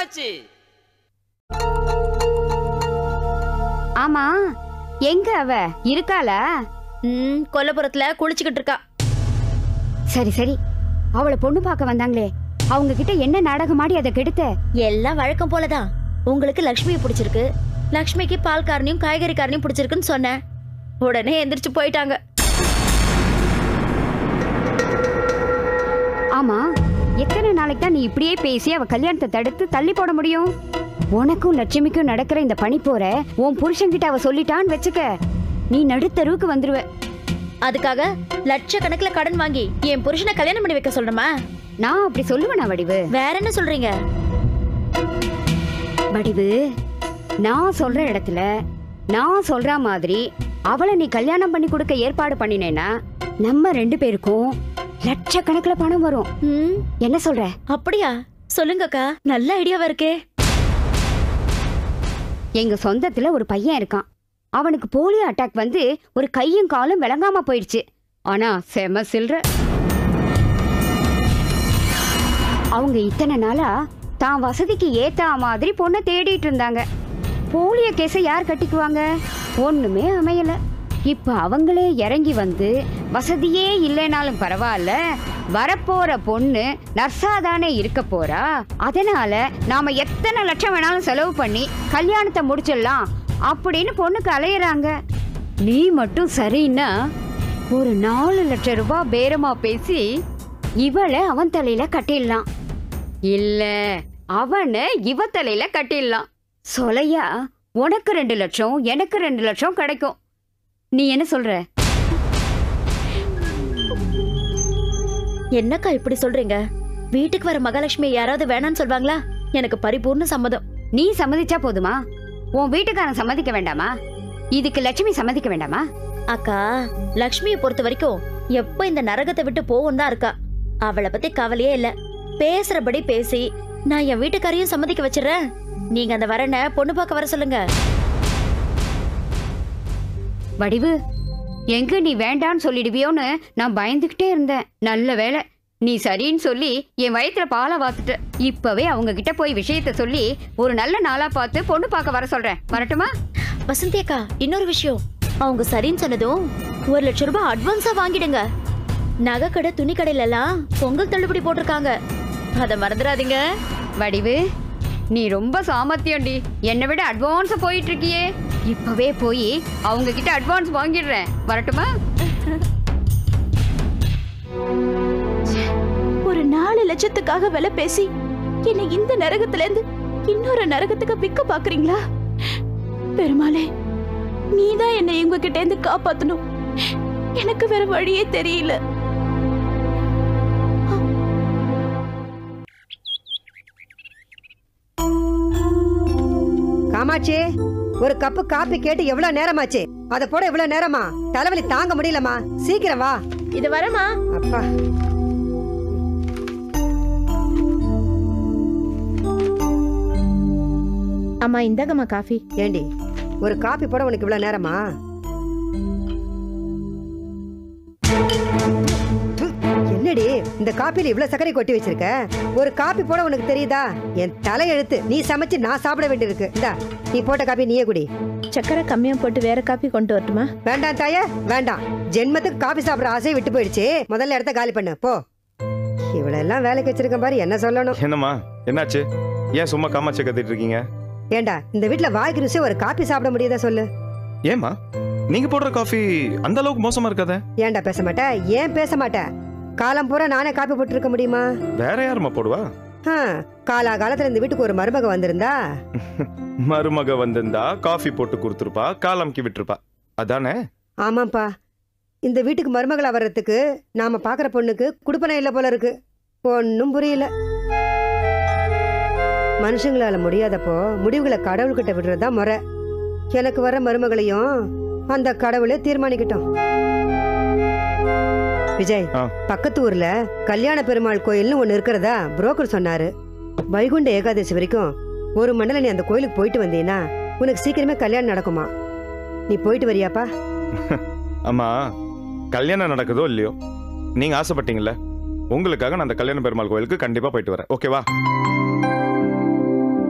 போச்சு ஆமா எங்க அவ இருக்காளா ம் கொல்லப்புறத்துல குளிச்சுக்கிட்டு இருக்கா சரி சரி அவளை பொண்ணு பார்க்க வந்தாங்களே அவங்க கிட்ட என்ன நாடகமாடி அதை கெடுத்த எல்லாம் வழக்கம் போலதான் உங்களுக்கு லக்ஷ்மியை பிடிச்சிருக்கு லக்ஷ்மிக்கு பால்காரனையும் காய்கறிக்காரனையும் பிடிச்சிருக்குன்னு சொன்னேன் உடனே எந்திரிச்சு போயிட்டாங்க ஆமா எத்தனை நாளைக்கு தான் நீ இப்படியே பேசி அவ கல்யாணத்தை தடுத்து தள்ளி போட முடியும் உனக்கும் லட்சுமிக்கும் நடக்கிற இந்த பனி போற உன் புருஷன்கிட்ட அவ சொல்லிட்டான்னு வச்சுக்க நீ நடுத்தருவுக்கு வந்துருவ அதுக்காக லட்சக்கணக்கில் கடன் வாங்கி என் புருஷனை கல்யாணம் பண்ணி வைக்க சொல்றமா நான் அப்படி சொல்லுவேனா வடிவு வேற என்ன சொல்றீங்க வடிவு நான் சொல்ற இடத்துல நான் சொல்ற மாதிரி அவளை நீ கல்யாணம் பண்ணி கொடுக்க ஏற்பாடு பண்ணினேன்னா நம்ம ரெண்டு பேருக்கும் லட்சக்கணக்கில் பணம் வரும் ம் என்ன சொல்ற அப்படியா சொல்லுங்கக்கா நல்ல ஐடியாவா இருக்கே எங்க சொந்தத்துல ஒரு பையன் இருக்கான் அவனுக்கு போலியோ அட்டாக் வந்து ஒரு கையும் காலும் விளங்காம போயிடுச்சு ஆனா செம சில்ற அவங்க இத்தனை நாளா தான் வசதிக்கு ஏத்தா மாதிரி பொண்ணை தேடிட்டு இருந்தாங்க போலியோ கேஸை யார் கட்டிக்குவாங்க ஒண்ணுமே அமையல இப்ப அவங்களே இறங்கி வந்து வசதியே இல்லைனாலும் பரவாயில்ல வரப்போற பொண்ணு நர்ஸா தானே இருக்க போறா அதனால நாம எத்தனை லட்சம் வேணாலும் செலவு பண்ணி கல்யாணத்தை முடிச்சிடலாம் அப்படின்னு பொண்ணுக்கு அலையறாங்க நீ மட்டும் சரின்னா ஒரு நாலு லட்சம் ரூபாய் பேரமா பேசி இவளை அவன் தலையில கட்டிடலாம் இல்ல அவனை இவ தலையில கட்டிடலாம் சொலையா உனக்கு ரெண்டு லட்சம் எனக்கு ரெண்டு லட்சம் கிடைக்கும் நீ என்ன சொல்ற என்னக்கா இப்படி சொல்றீங்க வீட்டுக்கு வர மகாலட்சுமி யாராவது வேணாம்னு சொல்வாங்களா எனக்கு பரிபூர்ண சம்மதம் நீ சம்மதிச்சா போதுமா உன் வீட்டுக்காரன் சம்மதிக்க வேண்டாமா இதுக்கு லட்சுமி சம்மதிக்க வேண்டாமா அக்கா லக்ஷ்மியை பொறுத்த வரைக்கும் எப்போ இந்த நரகத்தை விட்டு போகும் தான் இருக்கா அவளை பத்தி கவலையே இல்ல பேசுறபடி பேசி நான் என் வீட்டுக்காரையும் சம்மதிக்க வச்சிடுறேன் நீங்க அந்த வரனை பொண்ணு பார்க்க வர சொல்லுங்க வடிவு எங்க நீ வேண்டான்னு சொல்லிடுவியோன்னு நான் பயந்துகிட்டே இருந்தேன் நல்ல வேளை நீ சரின்னு சொல்லி என் வயித்துல பாலை வாத்துட்ட இப்பவே அவங்க கிட்ட போய் விஷயத்த சொல்லி ஒரு நல்ல நாளா பார்த்து பொண்ணு பார்க்க வர சொல்றேன் வரட்டுமா வசந்தி அக்கா இன்னொரு விஷயம் அவங்க சரின்னு சொன்னதும் ஒரு லட்சம் ரூபாய் அட்வான்ஸா வாங்கிடுங்க நகை கடை துணி கடையில எல்லாம் பொங்கல் தள்ளுபடி போட்டிருக்காங்க அதை மறந்துடாதீங்க வடிவு நீ ரொம்ப சாமர்த்தியம்டி என்னை விட அட்வான்ஸா போயிட்டு இருக்கியே இப்பவே போய் அவங்க கிட்ட அட்வான்ஸ் வாங்கிடுறேன் வரட்டுமா ஒரு நாலு லட்சத்துக்காக விலை பேசி என்னை இந்த நரகத்துல இருந்து இன்னொரு நரகத்துக்கு விக்க பாக்குறீங்களா பெருமாளே நீதான் என்னை இவங்க கிட்ட இருந்து காப்பாத்தணும் எனக்கு வேற வழியே தெரியல காமாட்சி ஒரு கப்பு காப்பி கேட்டு எவ்வளவு நேரமாச்சு அத போட இவ்வளவு நேரமா தலைவலி தாங்க முடியலமா சீக்கிரம் வா இது வரமா அப்பா அம்மா இந்தாங்கம்மா காஃபி ஏண்டி ஒரு காப்பி போட உனக்கு இவ்வளவு நேரமா து, என்னடி இந்த காப்பில இவ்வளவு சர்க்கரை கொட்டி வச்சிருக்க ஒரு காப்பி போட உனக்கு தெரியுதா என் தலையெழுத்து நீ சமைச்சு நான் சாப்பிட வேண்டியிருக்கு இந்தா நீ போட்ட காப்பி நீயே குடி சக்கரை கம்மியா போட்டு வேற காஃபி கொண்டு வரட்டுமா வேண்டாம் தாயே வேண்டாம் ஜென்மத்துக்கு காபி சாப்பிடுற ஆசை விட்டு போயிடுச்சு முதல்ல இடத்த காலி பண்ணு போ இவ்வளெல்லாம் வேலைக்கு வச்சிருக்கேன் பாரு என்ன சொல்லணும் என்னம்மா என்னாச்சு ஏன் சும்மா காமாட்சி கத்திட்டு இருக்கீங்க ஏண்டா இந்த வீட்ல வாய்க்கு ருசி ஒரு காபி சாப்பிட முடியுதா சொல்லு ஏம்மா நீங்க போடுற காஃபி அந்த அளவுக்கு மோசமா இருக்காதே ஏன்டா பேச மாட்ட ஏன் பேச மாட்ட காலம் பூரா நானே காப்பி போட்டு இருக்க முடியுமா வேற யாரும்மா போடுவா ஆ, காலா காலத்துல இந்த வீட்டுக்கு ஒரு மருமக வந்திருந்தா மருமக வந்திருந்தா காஃபி போட்டு கொடுத்துருப்பா காலம்கி விட்டுருப்பா அதானே ஆமாப்பா இந்த வீட்டுக்கு மருமகளா வர்றதுக்கு நாம பாக்குற பொண்ணுக்கு குடுப்பனை இல்ல போல இருக்கு ஒன்னும் புரியல மனுஷங்களால முடியாதப்போ முடிவுகளை கடவுள்கிட்ட விடுறதா முறை எனக்கு வர மருமகளையும் அந்த கடவுளே தீர்மானிக்கட்டும் விஜய் ஆ. பக்கத்து ஊர்ல கல்யாண பெருமாள் கோயில்னு ஒண்ணு இருக்கிறதா புரோக்கர் சொன்னாரு வைகுண்ட ஏகாதசி வரைக்கும் ஒரு மண்டல நீ அந்த கோயிலுக்கு போயிட்டு வந்தீன்னா உனக்கு சீக்கிரமே கல்யாணம் நடக்குமா நீ போயிட்டு வரியாப்பா அம்மா கல்யாணம் நடக்குதோ இல்லையோ நீங்க ஆசைப்பட்டீங்கல்ல உங்களுக்காக நான் அந்த கல்யாண பெருமாள் கோயிலுக்கு கண்டிப்பா போயிட்டு வரேன் ஓகேவா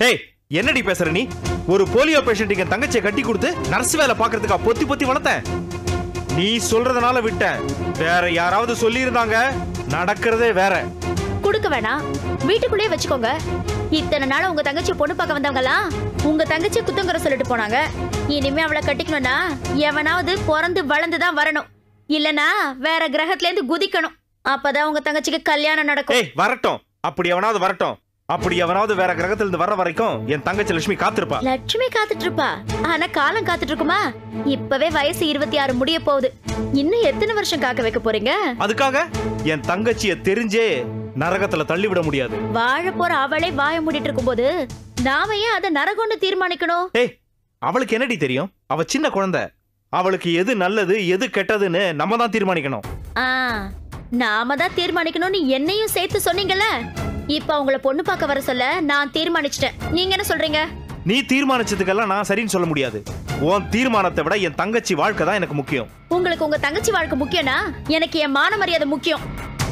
ஏய் என்னடி பேசுற நீ ஒரு போலியோ பேஷண்ட் என் தங்கச்சியை கட்டி கொடுத்து நர்ஸ் வேலை பாக்குறதுக்கா பொத்தி பொத்தி வளர்த்தேன் நீ சொல்றதுனால விட்டேன் வேற யாராவது சொல்லி இருந்தாங்க நடக்கிறதே வேற கொடுக்க வேணாம் வீட்டுக்குள்ளேயே வச்சுக்கோங்க இத்தனை நாள் உங்க தங்கச்சி பொண்ணு பார்க்க வந்தவங்கலாம் உங்க தங்கச்சி குத்தங்குற சொல்லிட்டு போனாங்க இனிமே அவளை கட்டிக்கணும்னா எவனாவது பிறந்து வளர்ந்து தான் வரணும் இல்லனா வேற கிரகத்துல இருந்து குதிக்கணும் அப்பதான் உங்க தங்கச்சிக்கு கல்யாணம் நடக்கும் ஏய் வரட்டும் அப்படி எவனாவது வரட்டும் அப்படி எவனாவது வேற கிரகத்துல இருந்து வர்ற வரைக்கும் என் தங்கச்சி லட்சுமி காத்திருப்பா லட்சுமி காத்துட்டு இருப்பா ஆனா காலம் காத்துட்டு இருக்குமா இப்பவே வயசு இருபத்தி ஆறு முடிய போகுது இன்னும் எத்தனை வருஷம் காக்க வைக்க போறீங்க அதுக்காக என் தங்கச்சிய தெரிஞ்சே நரகத்துல தள்ளி விட முடியாது வாழ போற அவளே வாய மூடிட்டு இருக்கும்போது நாம ஏன் அதை நரகம்னு தீர்மானிக்கணும் ஏய் அவளுக்கு என்னடி தெரியும் அவ சின்ன குழந்தை அவளுக்கு எது நல்லது எது கெட்டதுன்னு நம்ம தான் தீர்மானிக்கணும் ஆ நாம தான் தீர்மானிக்கணும்னு என்னையும் சேர்த்து சொன்னீங்கல்ல இப்ப அவங்கள பொண்ணு பார்க்க வர சொல்ல நான் தீர்மானிச்சிட்டேன் நீங்க என்ன சொல்றீங்க நீ தீர்மானிச்சதுக்கெல்லாம் நான் சரின்னு சொல்ல முடியாது உன் தீர்மானத்தை விட என் தங்கச்சி வாழ்க்கை தான் எனக்கு முக்கியம் உங்களுக்கு உங்க தங்கச்சி வாழ்க்கை முக்கியம்னா எனக்கு என் மான மரியாதை முக்கியம்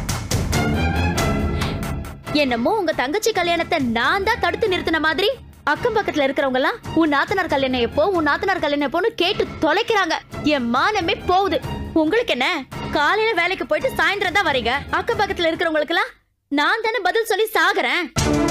என்னமோ உங்க தங்கச்சி கல்யாணத்தை நான் தான் தடுத்து நிறுத்தின மாதிரி அக்கம் பக்கத்துல இருக்கிறவங்க எல்லாம் உன் நாத்தனார் கல்யாணம் எப்போ உன் நாத்தனார் கல்யாணம் எப்போன்னு கேட்டு தொலைக்கிறாங்க என் மானமே போகுது உங்களுக்கு என்ன காலையில வேலைக்கு போயிட்டு சாயந்தரம் தான் வரீங்க அக்கம் பக்கத்துல இருக்கிறவங்களுக்கு எல்லாம் நான் தானே பதில் சொல்லி சாகுறேன்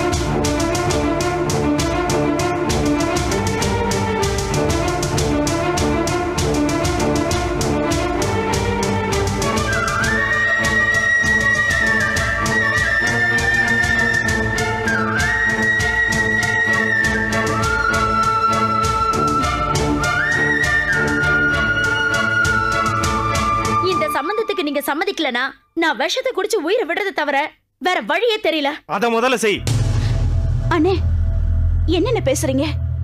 இந்த சம்பந்தத்துக்கு நீங்க சம்மதிக்கலனா நான் விஷத்தை குடிச்சு உயிரை விடுறதை தவிர வேற வழியே தெரியல அத முதல்ல செய் அண்ணே என்னென்ன பேசுறீங்க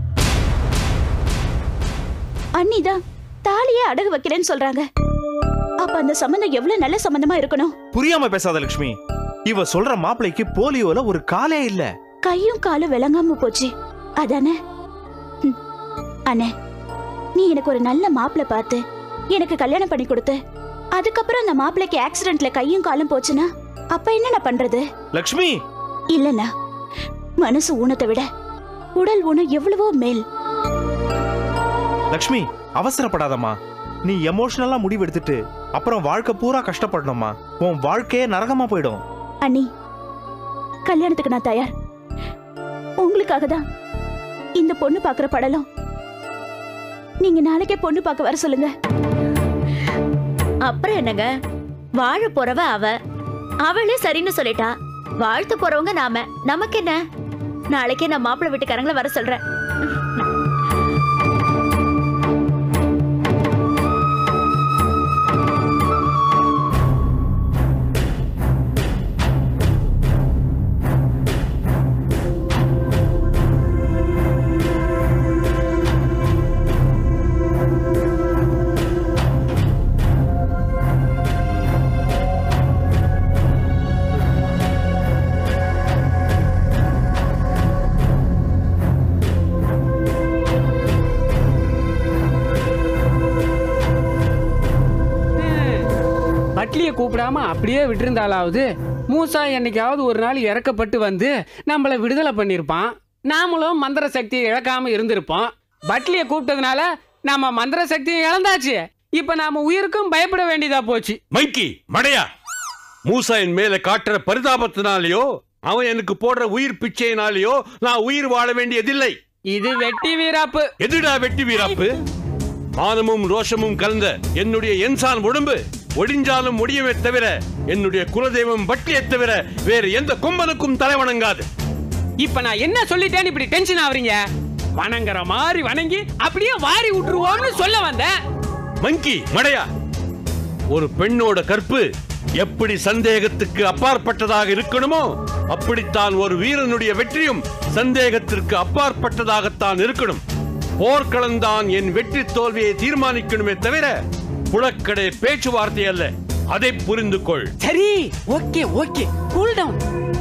அண்ணிதான் தாலியே அடகு வைக்கிறேன்னு சொல்றாங்க அப்ப அந்த சம்பந்தம் எவ்வளவு நல்ல சம்பந்தமா இருக்கணும் புரியாம பேசாத லட்சுமி இவ சொல்ற மாப்பிளைக்கு போலியோல ஒரு காலே இல்ல கையும் காலும் விளங்காம போச்சு அதானே ம். அண்ணே நீ எனக்கு ஒரு நல்ல மாப்பிள்ளை பார்த்து எனக்கு கல்யாணம் பண்ணி கொடுத்து அதுக்கப்புறம் அந்த மாப்பிள்ளைக்கு ஆக்சிடென்ட்ல கையும் காலும் போச்சுன்னா அப்ப என்ன பண்றது லட்சுமி இல்லண்ணா மனசு ஊனத்தை விட உடல் ஊனம் எவ்வளவோ மேல் லட்சுமி அவசரப்படாதம்மா நீ எமோஷனலா முடிவு எடுத்துட்டு அப்புறம் வாழ்க்கை பூரா கஷ்டப்படணுமா உன் வாழ்க்கையே நரகமா போயிடும் அண்ணி கல்யாணத்துக்கு நான் தயார் உங்களுக்காக தான் இந்த பொண்ணு பாக்குற படலம் நீங்க நாளைக்கே பொண்ணு பார்க்க வர சொல்லுங்க அப்புறம் என்னங்க வாழ போறவ அவ அவளே சரின்னு சொல்லிட்டா வாழ்த்து போறவங்க நாம நமக்கு என்ன நாளைக்கே நான் மாப்பிள்ளை வீட்டுக்காரங்களை வர சொல்றேன் பட்லியை கூப்பிடாம அப்படியே விட்டிருந்தாலாவது மூசா என்னைக்காவது ஒரு நாள் இறக்கப்பட்டு வந்து நம்மளை விடுதலை பண்ணியிருப்பான் நாமளும் மந்திர சக்தியை இழக்காம இருந்திருப்போம் பட்லியை கூப்பிட்டதுனால நாம மந்திர சக்தியை இழந்தாச்சு இப்ப நாம உயிருக்கும் பயப்பட வேண்டியதா போச்சு மைக்கி மடையா மூசா என் மேல காட்டுற பரிதாபத்தினாலேயோ அவன் எனக்கு போடுற உயிர் பிச்சையினாலேயோ நான் உயிர் வாழ வேண்டியதில்லை இது வெட்டி வீராப்பு எதுடா வெட்டி வீராப்பு மானமும் ரோஷமும் கலந்த என்னுடைய என்சான் உடம்பு ஒடிஞ்சாலும் ஒடியவே தவிர என்னுடைய குலதெய்வம் பட்டியை தவிர வேறு எந்த கொம்பனுக்கும் தலை வணங்காது இப்ப நான் என்ன சொல்லிட்டேன்னு இப்படி டென்ஷன் ஆவறீங்க வணங்குற மாதிரி வணங்கி அப்படியே வாரி விட்டுருவோம்னு சொல்ல வந்தேன் மங்கி மடையா ஒரு பெண்ணோட கற்பு எப்படி சந்தேகத்துக்கு அப்பாற்பட்டதாக இருக்கணுமோ அப்படித்தான் ஒரு வீரனுடைய வெற்றியும் சந்தேகத்திற்கு அப்பாற்பட்டதாகத்தான் இருக்கணும் போர்க்களம்தான் என் வெற்றி தோல்வியை தீர்மானிக்கணுமே தவிர புழக்கடை பேச்சுவார்த்தை அல்ல அதை புரிந்து கொள் சரி ஓகே ஓகே கூல் டவுன்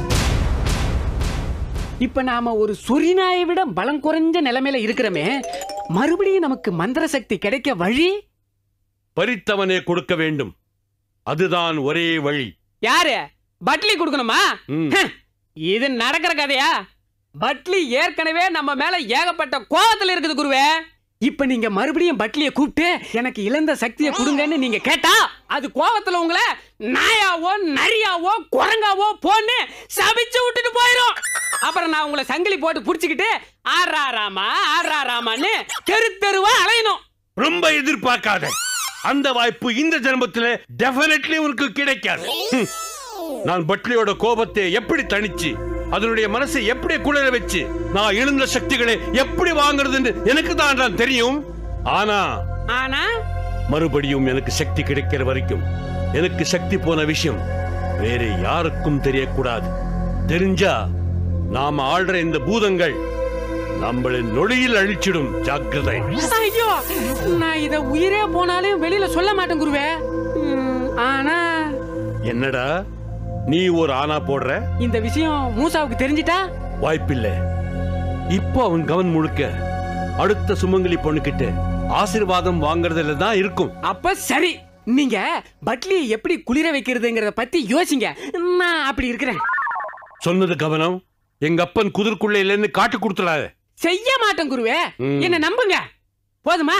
இப்ப நாம ஒரு சொரிநாயை விட பலம் குறைஞ்ச நிலைமையில இருக்கிறோமே மறுபடியும் நமக்கு மந்திர சக்தி கிடைக்க வழி பறித்தவனே கொடுக்க வேண்டும் அதுதான் ஒரே வழி யாரு பட்லி கொடுக்கணுமா ம். ஹம், இது நடக்கிற கதையா பட்லி ஏற்கனவே நம்ம மேல ஏகப்பட்ட கோவத்துல இருக்குது குருவே இப்ப நீங்க மறுபடியும் பட்லிய கூப்பிட்டு எனக்கு இழந்த சக்தியை கொடுங்கன்னு நீங்க கேட்டா அது கோவத்துல உங்களை நாயாவோ நரியாவோ குரங்காவோ போன்னு சபிச்சு விட்டுட்டு போயிடும் அப்புறம் நான் உங்களை சங்கிலி போட்டு புடிச்சுக்கிட்டு ஆறா ராமா ஆறா ராமான்னு தெரு தெருவா அலையணும் ரொம்ப எதிர்பார்க்காத அந்த வாய்ப்பு இந்த ஜென்மத்தில் டெஃபினெட்லி உனக்கு கிடைக்காது ஹம். நான் பட்லியோட கோபத்தை எப்படி தணிச்சு அதனுடைய மனசை எப்படி குளிர வச்சு நான் இழந்த சக்திகளை எப்படி வாங்குறதுன்னு எனக்கு தான் தான் தெரியும் ஆனா ஆனா மறுபடியும் எனக்கு சக்தி கிடைக்கிற வரைக்கும் எனக்கு சக்தி போன விஷயம் வேற யாருக்கும் தெரியக்கூடாது தெரிஞ்சா நாம ஆள்ற இந்த பூதங்கள் நம்மளை நொடியில் அழிச்சிடும் ஜாக்கிரதை ஐயோ நான் இத உயிரே போனாலும் வெளியில சொல்ல மாட்டேன் குருவே ம், ஆனா என்னடா நீ ஒரு ஆனா போடுற இந்த விஷயம் மூசாவுக்கு தெரிஞ்சிட்டா வாய்ப்பில்லை இப்போ அவன் கவன் முழுக்க அடுத்த சுமங்கலி பொண்ணுகிட்ட ஆசீர்வாதம் வாங்குறதுல தான் இருக்கும் அப்ப சரி நீங்க பட்லியை எப்படி குளிர வைக்கிறதுங்கிறத பத்தி யோசிங்க நான் அப்படி இருக்கிறேன் சொன்னது கவனம் எங்க அப்பன் குதிர்க்குள்ள இல்லைன்னு காட்டு கொடுத்துடாத செய்ய மாட்டேன் குருவே ம். என்ன நம்புங்க போதுமா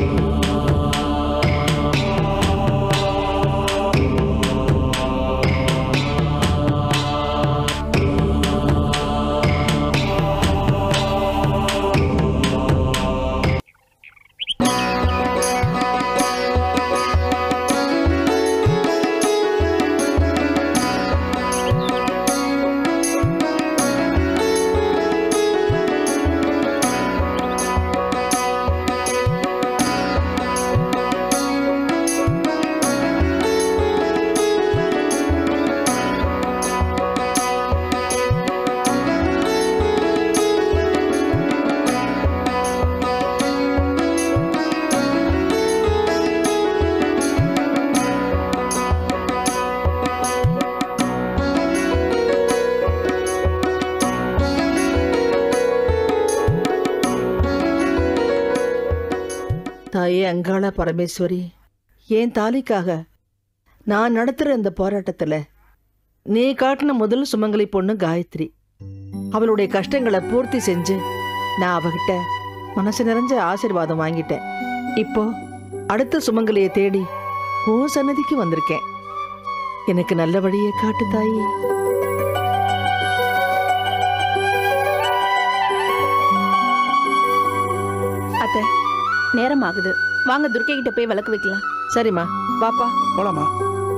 தாயே அங்காள பரமேஸ்வரி என் தாலிக்காக நான் நடத்துகிற இந்த போராட்டத்தில் நீ காட்டின முதல் சுமங்கலி பொண்ணு காயத்ரி அவளுடைய கஷ்டங்களை பூர்த்தி செஞ்சு நான் அவகிட்ட மனசு நிறைஞ்ச ஆசீர்வாதம் வாங்கிட்டேன் இப்போ அடுத்த சுமங்கலியை தேடி உன் சன்னதிக்கு வந்திருக்கேன் எனக்கு நல்ல வழியை காட்டு தாயே அத்தை நேரம் ஆகுது வாங்க துர்க்கை கிட்ட போய் விளக்கு வைக்கலாம் சரிம்மா பாப்பா போலாமா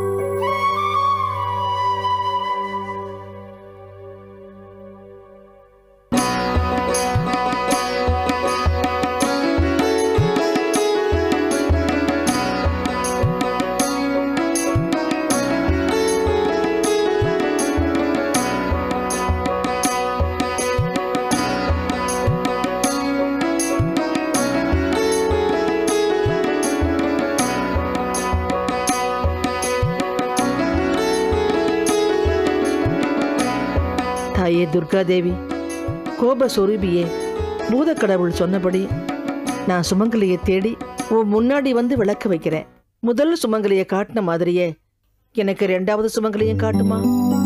தாயே துர்காதேவி கோப சொரூபியே பூதக்கடவுள் சொன்னபடி நான் சுமங்கலியை தேடி உன் முன்னாடி வந்து விளக்க வைக்கிறேன் முதல் சுமங்கலியை காட்டின மாதிரியே எனக்கு ரெண்டாவது சுமங்கலியும் காட்டுமா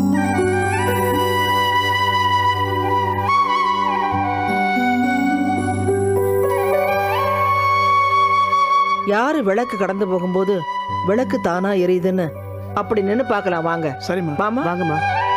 யாரு விளக்கு கடந்து போகும்போது விளக்கு தானா எரியுதுன்னு அப்படி நின்னு பார்க்கலாம் வாங்க சரிம்மா மாமா வாங்கம்மா